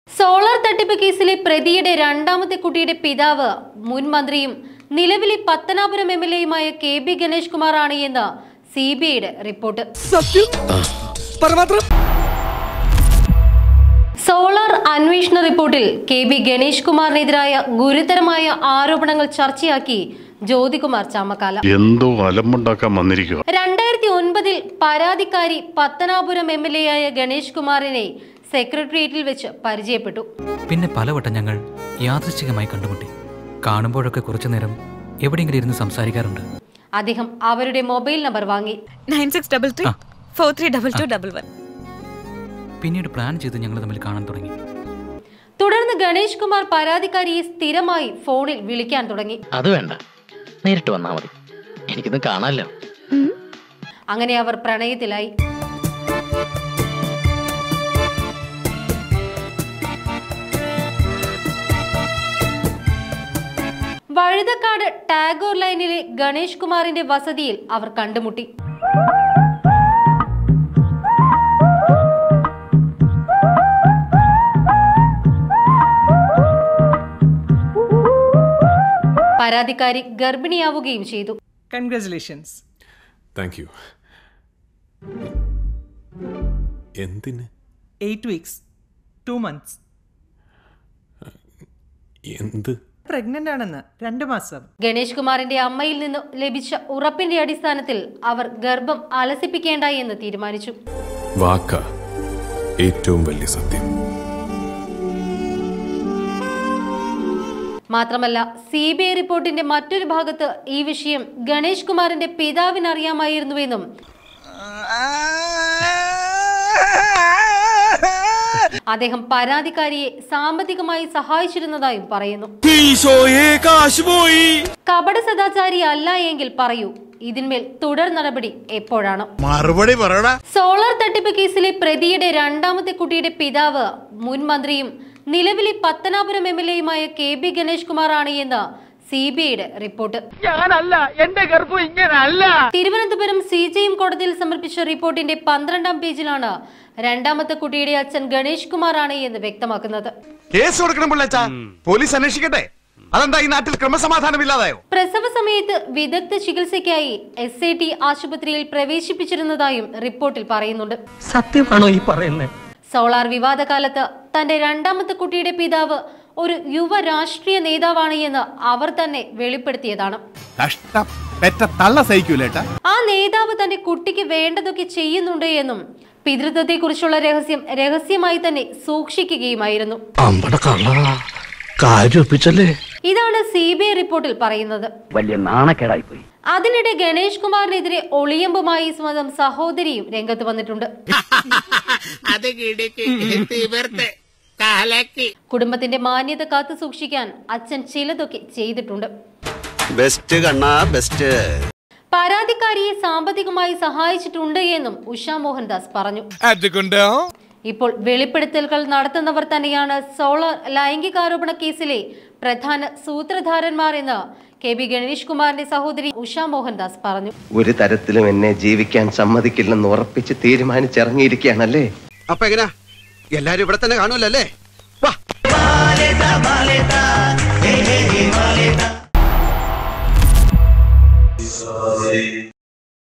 Solar തട്ടിപ്പ് കേസിലെ പ്രതിയുടെ രണ്ടാമത്തെ കുട്ടിയുടെ പിതാവ് മുൻ മന്ത്രിയും നിലവിലെ പത്തനാപുരം എം എൽ എയുമായ കെ ബി ഗണേഷ് കുമാറാണ് എന്ന് സി ബി ഐയുടെ റിപ്പോർട്ട് സോളാർ അന്വേഷണ റിപ്പോർട്ടിൽ കെ ബി ഗണേഷ് കുമാറിനെതിരായ ഗുരുതരമായ ആരോപണങ്ങൾ ചർച്ചയാക്കി ജ്യോതികുമാർ ചാമക്കാല എന്തോ അലമ്പുണ്ടാക്കാൻ വന്നിരിക്കുക രണ്ടായിരത്തി ഒൻപതിൽ പരാതിക്കാരി പത്തനാപുരം എം എൽ എ ആയ ഗണേഷ് കുമാറിനെ സെക്രട്ടേറിയറ്റിൽ വെച്ച് പരിചയപ്പെട്ടു പിന്നെ പലവട്ടം ഞങ്ങൾ യാദൃശ്ചികമായി കണ്ടുമുട്ടി കാണുമ്പോഴൊക്കെ കുറച്ചു നേരം എവിടെയെങ്കിലും ഇരുന്ന് സംസാരിക്കാറുണ്ട് അദ്ദേഹം അവരുടെ മൊബൈൽ നമ്പർ വാങ്ങി നയൻ സിക്സ് ഡബിൾ ത്രീ ആ. Four three double two double one പിന്നീട് പ്ലാൻ ചെയ്ത് ഞങ്ങൾ തമ്മിൽ കാണാൻ തുടങ്ങി തുടർന്ന് ഗണേഷ് കുമാർ പരാതിക്കാരിയെ സ്ഥിരമായി ഫോണിൽ വിളിക്കാൻ തുടങ്ങി അത് വേണ്ട നേരിട്ട് വന്നാ മതി എനിക്കിത് കാണാമല്ലോ അങ്ങനെ അവർ പ്രണയത്തിലായി വഴുതക്കാട് ടാഗോർ ലൈനിലെ ഗണേഷ് കുമാറിന്റെ വസതിയിൽ അവർ കണ്ടുമുട്ടി പരാതിക്കാരി ഗർഭിണിയാവുകയും ചെയ്തു കൺഗ്രാചുലേഷൻസ് താങ്ക് യു എന്തിന് എയ്റ്റ് വീക്സ് ടു മന്ത്സ് എന്ത് പ്രഗ്നന്റ് ആണെന്ന് രണ്ട് മാസം ഗണേഷ് കുമാറിന്റെ അമ്മയിൽ നിന്ന് ലഭിച്ച ഉറപ്പിന്റെ അടിസ്ഥാനത്തിൽ അവർ ഗർഭം അലസിപ്പിക്കേണ്ട എന്ന് തീരുമാനിച്ചു വാക്ക ഏറ്റവും വലിയ സത്യം മാത്രമല്ല സി ബി ഐ റിപ്പോർട്ടിന്റെ മറ്റൊരു ഭാഗത്ത് ഈ വിഷയം ഗണേഷ് കുമാറിന്റെ പിതാവിന് അറിയാമായിരുന്നുവെന്നും അദ്ദേഹം പരാതിക്കാരിയെ സാമ്പത്തികമായി സഹായിച്ചിരുന്നതായും പറയുന്നു കപട സദാചാരി അല്ല എങ്കിൽ പറയൂ ഇതിന്മേൽ തുടർ നടപടി എപ്പോഴാണ് മറുപടി പറയടാ സോളാർ തട്ടിപ്പ് കേസിലെ പ്രതിയുടെ രണ്ടാമത്തെ കുട്ടിയുടെ പിതാവ് മുൻ മന്ത്രിയും നിലവിലെ പത്തനാപുരം എം എൽ എയുമായ കെ ബി ഗണേഷ് കുമാറാണ് എന്ന് സി ബി ഐയുടെ റിപ്പോർട്ട് ഞാനല്ല എന്റെ ഗർഭം ഇങ്ങനല്ല തിരുവനന്തപുരം സി ജി എം കോടതിയിൽ സമർപ്പിച്ച റിപ്പോർട്ടിന്റെ പന്ത്രണ്ടാം പേജിലാണ് രണ്ടാമത്തെ കുട്ടിയുടെ അച്ഛൻ ഗണേഷ് കുമാറാണ് എന്ന് വ്യക്തമാക്കുന്നത് കേസ് കൊടുക്കണം പിള്ളേച്ചാ പോലീസ് അന്വേഷിക്കട്ടെ അതെന്താ ഈ നാട്ടിൽ ക്രമസമാധാനമില്ലാതായോ പ്രസവ സമയത്ത് വിദഗ്ധ ചികിത്സയ്ക്കായി എസ് ഐ ടി ആശുപത്രിയിൽ പ്രവേശിപ്പിച്ചിരുന്നതായും റിപ്പോർട്ടിൽ പറയുന്നുണ്ട് സത്യമാണോ ഈ പറയുന്നത് സോളാർ വിവാദകാലത്ത് തന്റെ രണ്ടാമത്തെ കുട്ടിയുടെ പിതാവ് ഒരു യുവ രാഷ്ട്രീയ നേതാവാണ് എന്ന് അവർ തന്നെ വെളിപ്പെടുത്തിയതാണ് കഷ്ടം പെറ്റ തള്ള സഹിക്കൂലേട്ടാ ആ നേതാവ് തന്റെ കുട്ടിക്ക് വേണ്ടതൊക്കെ ചെയ്യുന്നുണ്ട് എന്നും പിതൃത്വത്തെക്കുറിച്ചുള്ള രഹസ്യം രഹസ്യമായി തന്നെ സൂക്ഷിക്കുകയുമായിരുന്നു അമ്പട കള്ള കാര്യൊപ്പിച്ചല്ലേ ഇതാണ് സി ബി ഐ റിപ്പോർട്ടിൽ പറയുന്നത് വലിയ നാണക്കേടായി പോയി അതിനിടെ ഗണേഷ് കുമാറിനെതിരെ ഒളിയമ്പുമായി സ്വന്തം സഹോദരിയും രംഗത്ത് വന്നിട്ടുണ്ട് കുടുംബത്തിന്റെ മാന്യത കാത്തു സൂക്ഷിക്കാൻ അച്ഛൻ ചിലതൊക്കെ ചെയ്തിട്ടുണ്ട് ബെസ്റ്റ് കണ്ണാ ബെസ്റ്റ് പരാതിക്കാരിയെ സാമ്പത്തികമായി സഹായിച്ചിട്ടുണ്ട് എന്നും ഉഷ മോഹൻദാസ് പറഞ്ഞു അതുകൊണ്ടോ ഇപ്പോൾ വെളിപ്പെടുത്തലുകൾ നടത്തുന്നവർ തന്നെയാണ് സോളാർ ലൈംഗികാരോപണ കേസിലെ പ്രധാന സൂത്രധാരന്മാർ എന്ന് കെ ബി ഗണേഷ് കുമാറിന്റെ സഹോദരി ഉഷ മോഹൻദാസ് പറഞ്ഞു ഒരു തരത്തിലും എന്നെ ജീവിക്കാൻ സമ്മതിക്കില്ലെന്ന് ഉറപ്പിച്ച് തീരുമാനിച്ചിറങ്ങിയിരിക്കുകയാണല്ലേ അപ്പൊ എങ്ങനാ എല്ലാരും ഇവിടെ തന്നെ കാണുമല്ലോ അല്ലേ വാ